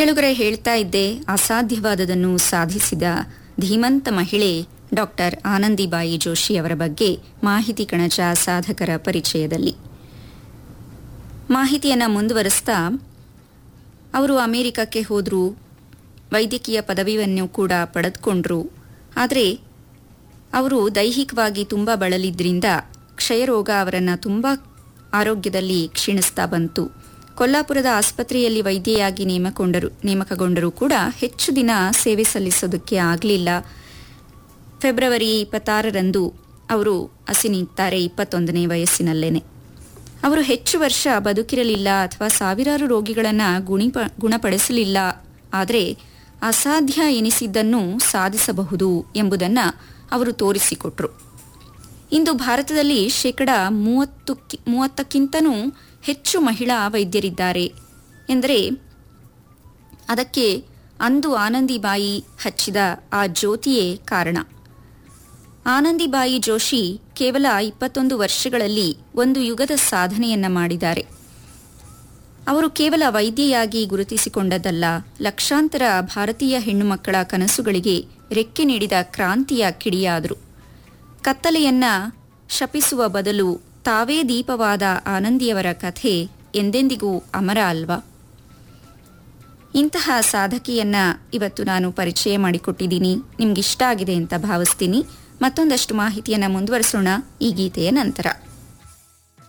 ಕೆಳಗರೆ ಹೇಳ್ತಾ ಇದ್ದೆ ಅಸಾಧ್ಯವಾದದನ್ನು ಸಾಧಿಸಿದ ಧೀಮಂತ ಮಹಿಳೆ ಡಾಕ್ಟರ್ ಆನಂದಿಬಾಯಿ ಜೋಶಿ ಅವರ ಬಗ್ಗೆ ಮಾಹಿತಿ ಕಣಜ ಸಾಧಕರ ಪರಿಚಯದಲ್ಲಿ ಮಾಹಿತಿಯನ್ನು ಮುಂದುವರಿಸ್ತಾ ಅವರು ಅಮೆರಿಕಕ್ಕೆ ಹೋದರು ವೈದ್ಯಕೀಯ ಪದವಿಯನ್ನು ಕೂಡ ಪಡೆದುಕೊಂಡ್ರು ಆದರೆ ಅವರು ದೈಹಿಕವಾಗಿ ತುಂಬ ಬಳಲಿದ್ರಿಂದ ಕ್ಷಯರೋಗ ಅವರನ್ನು ತುಂಬ ಆರೋಗ್ಯದಲ್ಲಿ ಕ್ಷೀಣಿಸ್ತಾ ಬಂತು ಕೊಲ್ಲಾಪುರದ ಆಸ್ಪತ್ರೆಯಲ್ಲಿ ವೈದ್ಯೆಯಾಗಿ ನೇಮಕೊಂಡರು ನೇಮಕಗೊಂಡರೂ ಕೂಡ ಹೆಚ್ಚು ದಿನ ಸೇವೆ ಸಲ್ಲಿಸೋದಕ್ಕೆ ಆಗಲಿಲ್ಲ ಫೆಬ್ರವರಿ ಇಪ್ಪತ್ತಾರರಂದು ಅವರು ಅಸಿನಿಗ್ತಾರೆ ಇಪ್ಪತ್ತೊಂದನೇ ವಯಸ್ಸಿನಲ್ಲೇನೆ ಅವರು ಹೆಚ್ಚು ವರ್ಷ ಬದುಕಿರಲಿಲ್ಲ ಅಥವಾ ಸಾವಿರಾರು ರೋಗಿಗಳನ್ನು ಗುಣಿಪ ಗುಣಪಡಿಸಲಿಲ್ಲ ಆದರೆ ಅಸಾಧ್ಯ ಎನಿಸಿದ್ದನ್ನು ಸಾಧಿಸಬಹುದು ಎಂಬುದನ್ನು ಅವರು ತೋರಿಸಿಕೊಟ್ರು ಇಂದು ಭಾರತದಲ್ಲಿ ಶೇಕಡ ಮೂವತ್ತು ಮೂವತ್ತಕ್ಕಿಂತನೂ ಹೆಚ್ಚು ಮಹಿಳಾ ವೈದ್ಯರಿದ್ದಾರೆ ಎಂದರೆ ಅದಕ್ಕೆ ಅಂದು ಆನಂದಿಬಾಯಿ ಹಚ್ಚಿದ ಆ ಜ್ಯೋತಿಯೇ ಕಾರಣ ಆನಂದಿಬಾಯಿ ಜೋಶಿ ಕೇವಲ ಇಪ್ಪತ್ತೊಂದು ವರ್ಷಗಳಲ್ಲಿ ಒಂದು ಯುಗದ ಸಾಧನೆಯನ್ನ ಮಾಡಿದ್ದಾರೆ ಅವರು ಕೇವಲ ವೈದ್ಯೆಯಾಗಿ ಗುರುತಿಸಿಕೊಂಡದ್ದಲ್ಲ ಲಕ್ಷಾಂತರ ಭಾರತೀಯ ಹೆಣ್ಣುಮಕ್ಕಳ ಕನಸುಗಳಿಗೆ ರೆಕ್ಕೆ ನೀಡಿದ ಕ್ರಾಂತಿಯ ಕಿಡಿಯಾದರು ಕತ್ತಲೆಯನ್ನ ಶಪಿಸುವ ಬದಲು ತಾವೇ ದೀಪವಾದ ಆನಂದಿಯವರ ಕಥೆ ಎಂದೆಂದಿಗೂ ಅಮರ ಅಲ್ವಾ ಇಂತಹ ಸಾಧಕಿಯನ್ನ ಇವತ್ತು ನಾನು ಪರಿಚಯ ಮಾಡಿಕೊಟ್ಟಿದ್ದೀನಿ ನಿಮ್ಗಿಷ್ಟ ಆಗಿದೆ ಅಂತ ಭಾವಿಸ್ತೀನಿ ಮತ್ತೊಂದಷ್ಟು ಮಾಹಿತಿಯನ್ನು ಮುಂದುವರಿಸೋಣ ಈ ಗೀತೆಯ ನಂತರ